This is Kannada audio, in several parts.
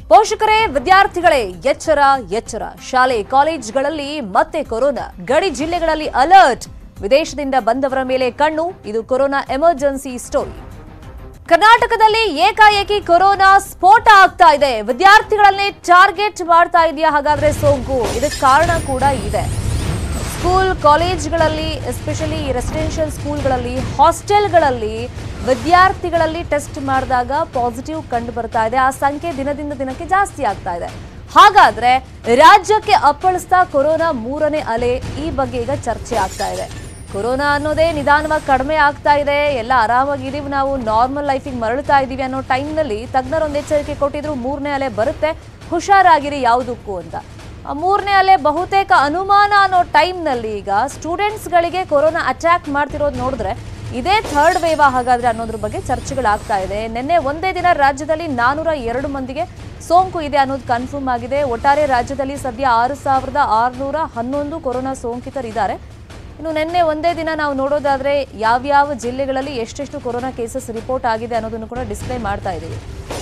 ಪೋಷಕರೇ ವಿದ್ಯಾರ್ಥಿಗಳೇ ಎಚ್ಚರ ಎಚ್ಚರ ಶಾಲೆ ಕಾಲೇಜ್ಗಳಲ್ಲಿ ಮತ್ತೆ ಕೊರೋನಾ ಗಡಿ ಜಿಲ್ಲೆಗಳಲ್ಲಿ ಅಲರ್ಟ್ ವಿದೇಶದಿಂದ ಬಂದವರ ಮೇಲೆ ಕಣ್ಣು ಇದು ಕೊರೋನಾ ಎಮರ್ಜೆನ್ಸಿ ಸ್ಟೋರಿ ಕರ್ನಾಟಕದಲ್ಲಿ ಏಕಾಏಕಿ ಕೊರೋನಾ ಸ್ಫೋಟ ಆಗ್ತಾ ಇದೆ ವಿದ್ಯಾರ್ಥಿಗಳನ್ನೇ ಟಾರ್ಗೆಟ್ ಮಾಡ್ತಾ ಇದೆಯಾ ಹಾಗಾದ್ರೆ ಸೋಂಕು ಇದಕ್ಕೆ ಕಾರಣ ಕೂಡ ಇದೆ ಸ್ಕೂಲ್ ಕಾಲೇಜ್ಗಳಲ್ಲಿ ಎಸ್ಪೆಷಲಿ ರೆಸಿಡೆನ್ಷಿಯಲ್ ಸ್ಕೂಲ್ಗಳಲ್ಲಿ ಹಾಸ್ಟೆಲ್ಗಳಲ್ಲಿ ವಿದ್ಯಾರ್ಥಿಗಳಲ್ಲಿ ಟೆಸ್ಟ್ ಮಾಡಿದಾಗ ಪಾಸಿಟಿವ್ ಕಂಡು ಬರ್ತಾ ಇದೆ ಆ ಸಂಖ್ಯೆ ದಿನದಿಂದ ದಿನಕ್ಕೆ ಜಾಸ್ತಿ ಆಗ್ತಾ ಇದೆ ಹಾಗಾದ್ರೆ ರಾಜ್ಯಕ್ಕೆ ಅಪ್ಪಳಿಸ್ತಾ ಕೊರೋನಾ ಮೂರನೇ ಅಲೆ ಈ ಬಗ್ಗೆ ಈಗ ಚರ್ಚೆ ಆಗ್ತಾ ಇದೆ ಕೊರೋನಾ ಅನ್ನೋದೇ ನಿಧಾನವಾಗಿ ಕಡಿಮೆ ಆಗ್ತಾ ಇದೆ ಎಲ್ಲ ಆರಾಮಾಗಿದ್ದೀವಿ ನಾವು ನಾರ್ಮಲ್ ಲೈಫಿಗೆ ಮರಳ್ತಾ ಇದೀವಿ ಅನ್ನೋ ಟೈಮ್ನಲ್ಲಿ ತಜ್ಞರೊಂದು ಎಚ್ಚರಿಕೆ ಕೊಟ್ಟಿದ್ರು ಮೂರನೇ ಅಲೆ ಬರುತ್ತೆ ಹುಷಾರಾಗಿರಿ ಯಾವುದಕ್ಕೂ ಅಂತ ಆ ಮೂರನೇ ಅಲೆ ಬಹುತೇಕ ಅನುಮಾನ ಅನ್ನೋ ಟೈಮ್ನಲ್ಲಿ ಈಗ ಸ್ಟೂಡೆಂಟ್ಸ್ಗಳಿಗೆ ಕೊರೋನಾ ಅಟ್ಯಾಕ್ ಮಾಡ್ತಿರೋದು ನೋಡಿದ್ರೆ ಇದೇ ಥರ್ಡ್ ವೇವ್ ಹಾಗಾದ್ರೆ ಅನ್ನೋದ್ರ ಬಗ್ಗೆ ಚರ್ಚೆಗಳಾಗ್ತಾ ಇದೆ ನಿನ್ನೆ ಒಂದೇ ದಿನ ರಾಜ್ಯದಲ್ಲಿ ನಾನೂರ ಎರಡು ಮಂದಿಗೆ ಸೋಂಕು ಇದೆ ಅನ್ನೋದು ಕನ್ಫರ್ಮ್ ಆಗಿದೆ ಒಟ್ಟಾರೆ ರಾಜ್ಯದಲ್ಲಿ ಸದ್ಯ ಆರು ಸಾವಿರದ ಆರುನೂರ ಹನ್ನೊಂದು ಕೊರೋನಾ ಸೋಂಕಿತರಿದ್ದಾರೆ ಇನ್ನು ನಿನ್ನೆ ಒಂದೇ ದಿನ ನಾವು ನೋಡೋದಾದ್ರೆ ಯಾವ್ಯಾವ ಜಿಲ್ಲೆಗಳಲ್ಲಿ ಎಷ್ಟೆಷ್ಟು ಕೊರೋನಾ ಕೇಸಸ್ ರಿಪೋರ್ಟ್ ಆಗಿದೆ ಅನ್ನೋದನ್ನು ಕೂಡ ಡಿಸ್ಪ್ಲೇ ಮಾಡ್ತಾ ಇದ್ದೀವಿ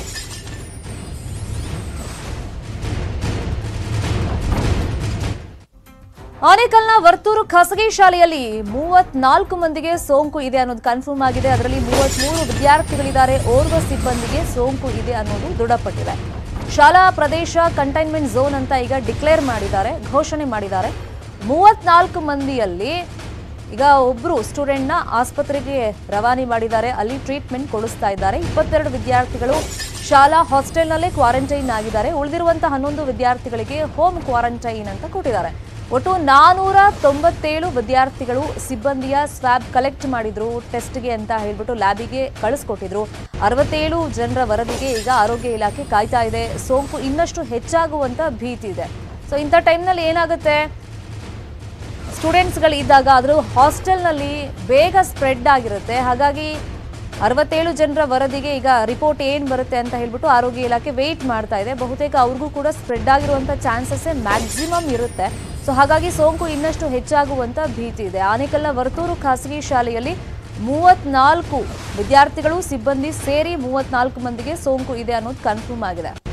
ಆನೇಕಲ್ನ ವರ್ತೂರು ಖಾಸಗಿ ಶಾಲೆಯಲ್ಲಿ ಮೂವತ್ನಾಲ್ಕು ಮಂದಿಗೆ ಸೋಂಕು ಇದೆ ಅನ್ನೋದು ಕನ್ಫರ್ಮ್ ಆಗಿದೆ ಅದರಲ್ಲಿ ಮೂವತ್ಮೂರು ವಿದ್ಯಾರ್ಥಿಗಳಿದ್ದಾರೆ ಓರ್ವ ಸಿಬ್ಬಂದಿಗೆ ಸೋಂಕು ಇದೆ ಅನ್ನೋದು ದೃಢಪಟ್ಟಿದೆ ಶಾಲಾ ಪ್ರದೇಶ ಕಂಟೈನ್ಮೆಂಟ್ ಝೋನ್ ಅಂತ ಈಗ ಡಿಕ್ಲೇರ್ ಮಾಡಿದ್ದಾರೆ ಘೋಷಣೆ ಮಾಡಿದ್ದಾರೆ ಮೂವತ್ನಾಲ್ಕು ಮಂದಿಯಲ್ಲಿ ಈಗ ಒಬ್ರು ಸ್ಟೂಡೆಂಟ್ನ ಆಸ್ಪತ್ರೆಗೆ ರವಾನೆ ಮಾಡಿದ್ದಾರೆ ಅಲ್ಲಿ ಟ್ರೀಟ್ಮೆಂಟ್ ಕೊಡಿಸ್ತಾ ಇದ್ದಾರೆ ಇಪ್ಪತ್ತೆರಡು ವಿದ್ಯಾರ್ಥಿಗಳು ಶಾಲಾ ಹಾಸ್ಟೆಲ್ನಲ್ಲೇ ಕ್ವಾರಂಟೈನ್ ಆಗಿದ್ದಾರೆ ಉಳಿದಿರುವಂತ ಹನ್ನೊಂದು ವಿದ್ಯಾರ್ಥಿಗಳಿಗೆ ಹೋಮ್ ಕ್ವಾರಂಟೈನ್ ಅಂತ ಕೊಟ್ಟಿದ್ದಾರೆ ಒಟ್ಟು ನಾನೂರ ತೊಂಬತ್ತೇಳು ವಿದ್ಯಾರ್ಥಿಗಳು ಸಿಬ್ಬಂದಿಯ ಸ್ವ್ಯಾಬ್ ಕಲೆಕ್ಟ್ ಮಾಡಿದ್ರು ಟೆಸ್ಟ್ಗೆ ಅಂತ ಹೇಳ್ಬಿಟ್ಟು ಲ್ಯಾಬಿಗೆ ಕಳಿಸ್ಕೊಟ್ಟಿದ್ರು ಅರವತ್ತೇಳು ಜನರ ವರದಿಗೆ ಈಗ ಆರೋಗ್ಯ ಇಲಾಖೆ ಕಾಯ್ತಾ ಇದೆ ಸೋಂಕು ಇನ್ನಷ್ಟು ಹೆಚ್ಚಾಗುವಂತ ಭೀತಿ ಇದೆ ಸೊ ಇಂಥ ಟೈಮ್ನಲ್ಲಿ ಏನಾಗುತ್ತೆ ಸ್ಟೂಡೆಂಟ್ಸ್ಗಳಿದ್ದಾಗ ಅದ್ರ ಹಾಸ್ಟೆಲ್ನಲ್ಲಿ ಬೇಗ ಸ್ಪ್ರೆಡ್ ಆಗಿರುತ್ತೆ ಹಾಗಾಗಿ ಅರವತ್ತೇಳು ಜನರ ವರದಿಗೆ ಈಗ ರಿಪೋರ್ಟ್ ಏನು ಬರುತ್ತೆ ಅಂತ ಹೇಳ್ಬಿಟ್ಟು ಆರೋಗ್ಯ ಇಲಾಖೆ ವೆಯ್ಟ್ ಮಾಡ್ತಾ ಇದೆ ಬಹುತೇಕ ಅವ್ರಿಗೂ ಕೂಡ ಸ್ಪ್ರೆಡ್ ಆಗಿರುವಂಥ ಚಾನ್ಸಸ್ಸೇ ಮ್ಯಾಕ್ಸಿಮಮ್ ಇರುತ್ತೆ ಸೊ ಹಾಗಾಗಿ ಸೋಂಕು ಇನ್ನಷ್ಟು ಹೆಚ್ಚಾಗುವಂಥ ಭೀತಿ ಇದೆ ಆನೇಕಲ್ನ ವರ್ತೂರು ಖಾಸಗಿ ಶಾಲೆಯಲ್ಲಿ ಮೂವತ್ನಾಲ್ಕು ವಿದ್ಯಾರ್ಥಿಗಳು ಸಿಬ್ಬಂದಿ ಸೇರಿ ಮೂವತ್ನಾಲ್ಕು ಮಂದಿಗೆ ಸೋಂಕು ಇದೆ ಅನ್ನೋದು ಕನ್ಫರ್ಮ್ ಆಗಿದೆ